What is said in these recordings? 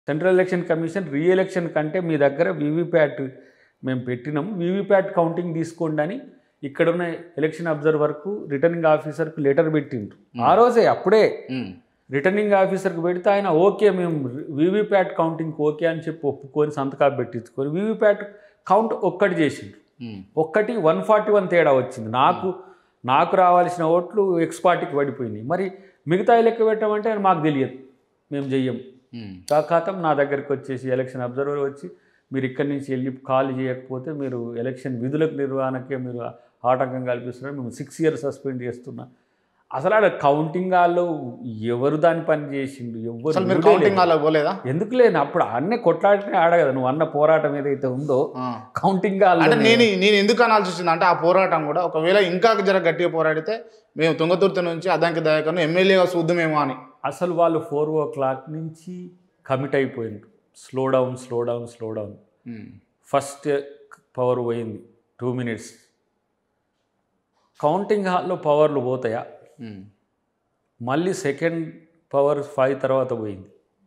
Central election commission re election కంటే మీ దగ్గర వీవీప్యాట్ మేము పెట్టినాం వీవీప్యాట్ కౌంటింగ్ తీసుకోండి అని ఇక్కడున్న ఎలక్షన్ అబ్జర్వర్కు రిటర్నింగ్ ఆఫీసర్కు లెటర్ పెట్టిండ్రు ఆ రోజే అప్పుడే ఉమ్, రిటర్నింగ్ ఆఫీసర్కి పెడితే ఆయన ఓకే మేము వీవీప్యాట్ కౌంటింగ్కి ఓకే అని చెప్పి ఒప్పుకొని సంతకాలు పెట్టించుకొని వీవీప్యాట్ కౌంట్ ఒక్కటి చేసిండ్రు ఉమ్, ఒక్కటి వన్ ఫార్టీ వన్ తేడా వచ్చింది నాకు నాకు రావాల్సిన ఓట్లు ఎక్స్ పార్టీకి పడిపోయినాయి మరి మిగతా లెక్క పెట్టమంటే ఆయన మాకు తెలియదు మేము చెయ్యం ఉమ్, కాకాతం నా దగ్గరికి వచ్చేసి ఎలక్షన్ అబ్జర్వర్ వచ్చి మీరు ఇక్కడి నుంచి వెళ్ళి కాల్ చేయకపోతే మీరు ఎలక్షన్ విధులకు నిర్వహణకే మీరు ఆటంకం కల్పిస్తున్నారు మేము సిక్స్ ఇయర్స్ సస్పెండ్ చేస్తున్నా అసలు ఆడ కౌంటింగ్ హాల్లో ఎవరు దాని పని చేసిండు అసలు మీరు ఎవరు కౌంటింగ్ హాల్లో పోలేదా ఎందుకు లేని అప్పుడు అన్నీ కొట్లాడితే ఆడ కదా నువ్వు అన్న పోరాటం ఏదైతే ఉందో ఆ. కౌంటింగ్ హాల్ అంటే నేను నేను ఎందుకు అనాల్సి వచ్చింది అంటే ఆ పోరాటం కూడా ఒకవేళ ఇంకా జర గట్టిగా పోరాడితే మేము తుంగతుర్తి నుంచి అద్దంకి దయాకర్ను ఎమ్మెల్యేగా చూద్దామేమో అని అసలు వాళ్ళు ఫోర్ ఓ క్లాక్ నుంచి కమిట్ అయిపోయిండ్రు slow down slow down slow down um, first power పోయింది టూ మినిట్స్ కౌంటింగ్ హాల్లో పవర్లు పోతాయా ఉమ్, మళ్ళీ సెకండ్ పవర్ ఫైవ్ తర్వాత పోయింది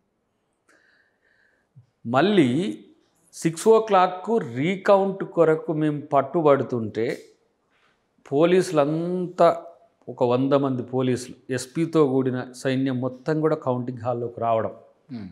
మళ్ళీ సిక్స్ ఓ క్లాక్కు రీకౌంట్ కొరకు మేము పట్టుబడుతుంటే పోలీసులంతా ఒక వంద మంది పోలీసులు ఎస్పీతో కూడిన సైన్యం మొత్తం కూడా కౌంటింగ్ హాల్లోకి రావడం ఉమ్,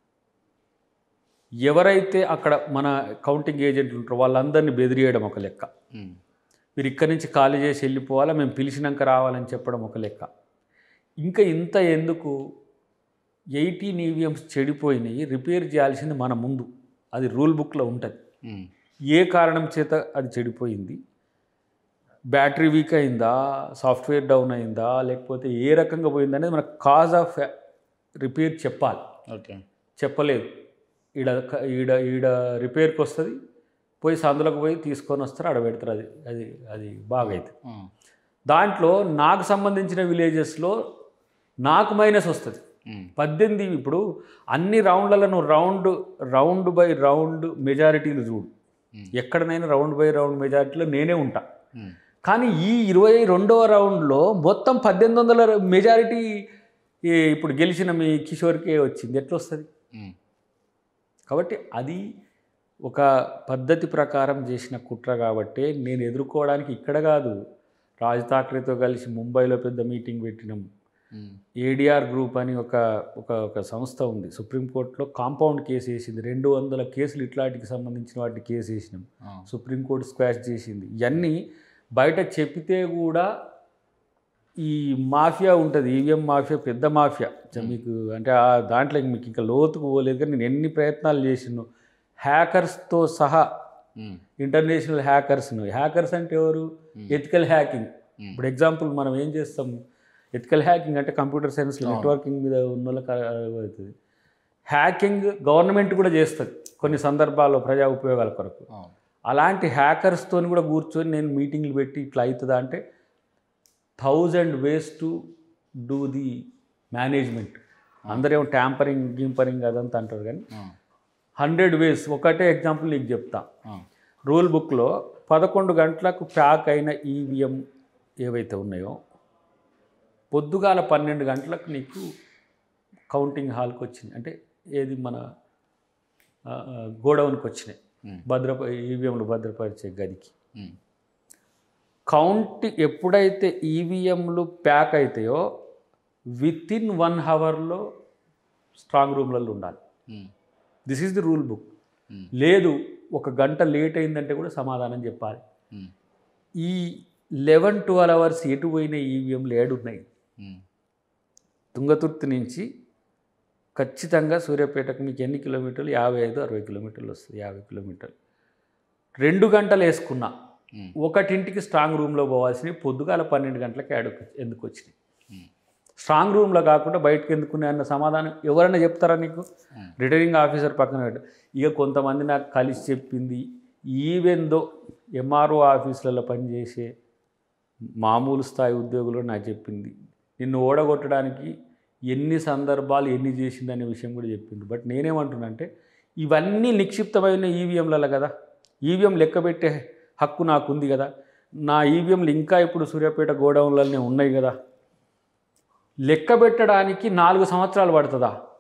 ఎవరైతే అక్కడ మన కౌంటింగ్ ఏజెంట్లు ఉంటారో వాళ్ళందరినీ బెదిరియడం ఒక లెక్క ఉమ్, మీరు ఇక్కడి నుంచి ఖాళీ చేసి వెళ్ళిపోవాలా మేము పిలిచినాక రావాలని చెప్పడం ఒక లెక్క ఇంకా ఇంత ఎందుకు ఎయిటీన్ ఈవీఎంస్ చెడిపోయినాయి రిపేర్ చేయాల్సింది మన ముందు అది రూల్ బుక్లో ఉంటుంది ఉమ్, ఏ కారణం చేత అది చెడిపోయింది బ్యాటరీ వీక్ అయిందా సాఫ్ట్వేర్ డౌన్ అయిందా లేకపోతే ఏ రకంగా పోయింది అనేది మనకు కాజ్ ఆఫ్ రిపేర్ చెప్పాలి ఓకే చెప్పలేదు ఈడ ఈడ ఈడ రిపేర్కి వస్తుంది పోయి సందులోకి పోయి తీసుకొని వస్తారు ఆడ పెడతారు అది అది అది బాగా అవుతుంది ఉమ్, దాంట్లో నాకు సంబంధించిన విలేజెస్లో నాకు మైనస్ వస్తుంది ఉమ్, పద్దెనిమిది ఇప్పుడు అన్ని రౌండ్లలో నువ్వు రౌండ్ రౌండ్ బై రౌండ్ మెజారిటీలు చూడు Hmm. ఎక్కడనైనా రౌండ్ బై రౌండ్ మెజారిటీలో నేనే ఉంటా ఉమ్, కానీ ఈ ఇరవై రెండవ రౌండ్లో మొత్తం పద్దెనిమిది వందల మెజారిటీ ఇప్పుడు గెలిచిన మీ కిషోర్కే వచ్చింది ఎట్లా వస్తుంది ఉమ్, కాబట్టి అది ఒక పద్ధతి ప్రకారం చేసిన కుట్ర కాబట్టి నేను ఎదుర్కోవడానికి ఇక్కడ కాదు రాజ్ ఠాక్రేతో కలిసి ముంబైలో పెద్ద మీటింగ్ పెట్టినాం ఉమ్, ఏడిఆర్ గ్రూప్ అని ఒక ఒక ఒక సంస్థ ఉంది సుప్రీంకోర్టులో కాంపౌండ్ కేసు వేసింది రెండు వందల కేసులు ఇట్లాంటికి సంబంధించిన వాటికి కేసు వేసినాం ఆ, సుప్రీంకోర్టు స్క్వాష్ చేసింది ఇవన్నీ బయట చెప్పితే కూడా ఈ మాఫియా ఉంటుంది ఈవీఎం మాఫియా పెద్ద మాఫియా చ- మీకు అంటే ఆ దాంట్లో మీకు ఇంకా లోతుకు పోలేదు కానీ నేను ఎన్ని ప్రయత్నాలు చేసినాను హ్యాకర్స్తో సహా ఉమ్, ఇంటర్నేషనల్ హ్యాకర్స్ను హ్యాకర్స్ అంటే ఎవరు ఎథికల్ హ్యాకింగ్ Hmm. ఇప్పుడు ఎగ్జాంపుల్ మనం ఏం చేస్తాం ఎథికల్ హ్యాకింగ్ అంటే కంప్యూటర్ సైన్స్ నెట్వర్కింగ్ మీద ఉన్న వాళ్ళకి అవుతుంది హ్యాకింగ్ గవర్నమెంట్ కూడా చేస్తుంది కొన్ని సందర్భాల్లో ప్రజా ఉపయోగాల కొరకు ఆ, అలాంటి హ్యాకర్స్తో కూడా కూర్చొని నేను మీటింగ్లు పెట్టి ఇట్లా అవుతుందా అంటే thousand ways to do the management అందరేమో ట్యాంపరింగ్ గింపరింగ్ అదంతా అంటారు కానీ ఆ, హండ్రెడ్ వేస్ ఒకటే ఎగ్జాంపుల్ నీకు చెప్తా ఆ, రూల్ బుక్లో పదకొండు గంటలకు ప్యాక్ అయిన ఈవీఎం ఏవైతే ఉన్నాయో పొద్దుగాల పన్నెండు గంటలకు నీకు కౌంటింగ్ హాల్కి వచ్చింది అంటే ఏది మన ఆ, ఆ, గోడౌన్కి వచ్చినాయి ఉమ్, భద్రప ఈవీఎంలు భద్రపరిచే గదికి ఉమ్, కౌంట్ ఎప్పుడైతే ఈవీఎంలు ప్యాక్ అవుతాయో విత్ ఇన్ వన్ హవర్లో స్ట్రాంగ్ రూమ్లలో ఉండాలి um, this is the rule book um, లేదు ఒక గంట లేట్ అయిందంటే కూడా సమాధానం చెప్పాలి ఉమ్, ఈ లెవెన్ ట్వెల్వ్ అవర్స్ ఎటు పోయిన ఈవీఎంలు ఏడున్నాయి ఉమ్, తుంగతుర్తి నుంచి ఖచ్చితంగా సూర్యాపేటకు మీకు ఎన్ని కిలోమీటర్లు యాభై ఐదు అరవై కిలోమీటర్లు వస్తుంది యాభై కిలోమీటర్లు రెండు గంటలు వేసుకున్నా ఉమ్, ఒకటింటికి స్ట్రాంగ్ రూమ్లో పోవాల్సినవి పొద్దుగాల పన్నెండు గంటలకి ఆడు ఎందుకు వచ్చినాయి ఉమ్, స్ట్రాంగ్ రూమ్లో కాకుండా బయటకు ఎందుకున్నాయి అన్న సమాధానం ఎవరైనా చెప్తారా నీకు ఉమ్, రిటర్నింగ్ ఆఫీసర్ పక్కన పెట్టు ఇక కొంతమంది నాకు కలిసి చెప్పింది ఈవెన్ దో ఎంఆర్ఓ ఆఫీసులలో పనిచేసే మామూలు స్థాయి ఉద్యోగులు నాకు చెప్పింది నిన్ను ఓడగొట్టడానికి ఎన్ని సందర్భాలు ఎన్ని చేసిందనే విషయం కూడా చెప్పింది బట్ నేనేమంటున్నా అంటే ఇవన్నీ నిక్షిప్తమైన ఈవీఎంలలో కదా ఈవీఎం లెక్క పెట్టే హక్కు నాకు ఉంది కదా నా ఈవీఎంలు ఇంకా ఇప్పుడు సూర్యాపేట గోడౌన్లనే ఉన్నాయి కదా లెక్క పెట్టడానికి నాలుగు సంవత్సరాలు పడుతుందా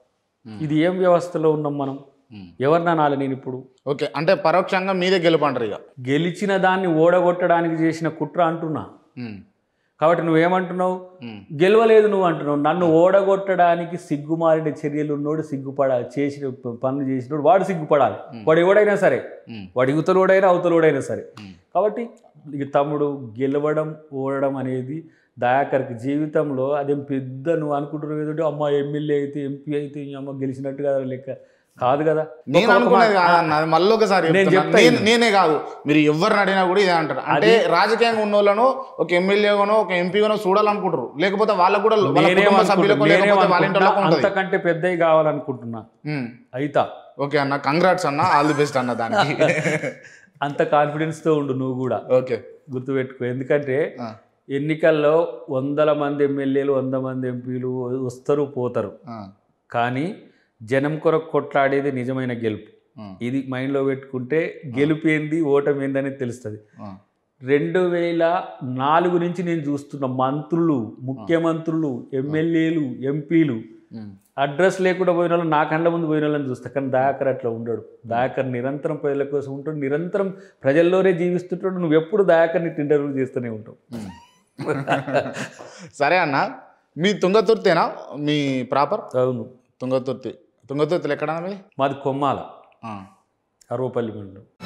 ఇది ఏం వ్యవస్థలో ఉన్నాం మనం ఉమ్. ఎవరిని అనాలి నేను ఇప్పుడు ఓకే అంటే పరోక్షంగా మీదే గెలుపంటారు ఇక గెలిచిన దాన్ని ఓడగొట్టడానికి చేసిన కుట్ర అంటున్నా ఉమ్. కాబట్టి నువ్వేమంటున్నావు ఉమ్. గెలవలేదు నువ్వు అంటున్నావు నన్ను ఓడగొట్టడానికి సిగ్గుమారిన చర్యలు ఉన్నోడు సిగ్గుపడాలి చేసిన ప- పనులు చేసినోడు వాడు సిగ్గుపడాలి వాడు ఎవడైనా సరే ఉమ్. వాడు యువతలోడైనా అవతలోడైనా సరే ఉమ్. కాబట్టి ఇక తమ్ముడు గెలవడం ఓడడం అనేది దయాకర్కి జీవితంలో అదేం పెద్ద నువ్వు అనుకుంటున్నావు ఏదంటే అమ్మ ఎమ్మెల్యే అయితే ఎంపీ అయితే ఈ అమ్మ గెలిచినట్టు కదా లెక్క కాదు కదా నేను అనుకున్నది కాదన్న అది మళ్ళీ ఒకసారి నేను చెప్తున్నా. చెప్తా నేను- నేనే కాదు మీరు ఎవరిని అడిగినా కూడా ఇదే అంటారు అంటే రాజకీయంగా ఉన్న వాళ్ళను ఒక ఎమ్మెల్యేగానో ఒక ఎంపీగానో చూడాలనుకుంటారు లేకపోతే వాళ్ళకు కూడా వాళ్ళ నేనేం కుటుంబ అనుకుంటున్నా- సభ్యులకు నేనేం లేకపోతే వాళ్ళ ఇంట్లో అనుకుంటున్నా, ఉంటుంది అంతకంటే పెద్దవి కావాలనుకుంటున్నా ఉమ్. అయితా ఓకే అన్న కంగ్రాట్స్ అన్న ఆల్ ది బెస్ట్ అన్న దానికి అంత కాన్ఫిడెన్స్తో ఉండు నువ్వు కూడా ఓకే గుర్తుపెట్టుకో ఎందుకంటే ఆ, ఎన్నికల్లో వందల మంది ఎమ్మెల్యేలు వంద మంది ఎంపీలు వస్తారు పోతారు ఆ, కానీ జనం కొరకు కొట్లాడేది నిజమైన గెలుపు ఆ, ఇది మైండ్లో పెట్టుకుంటే గెలుపు ఏంది ఓటమి ఏంది అనేది తెలుస్తుంది ఆ. రెండు వేల నాలుగు నుంచి నేను చూస్తున్న మంత్రులు ముఖ్యమంత్రులు ఎమ్మెల్యేలు ఎంపీలు ఉమ్. అడ్రస్ లేకుండా పోయిన వాళ్ళు నా కళ్ళ ముందు పోయిన వాళ్ళని చూస్తా కానీ దయాకర్ అట్లా ఉండడు దయాకర్ నిరంతరం ప్రజల కోసం ఉంటాడు నిరంతరం ప్రజల్లోనే జీవిస్తుంటాడు నువ్వు ఎప్పుడు దయాకర్ని ఇంటర్వ్యూ చేస్తూనే ఉంటావు ఉమ్. సరే అన్న మీ తుంగతుర్తేనా మీ ప్రాపర్ అవును తుంగతుర్తి తుంగతుర్తిలో ఎక్కడ మీది మాది కొమ్మాల ఆ. అరవపల్లి మండలం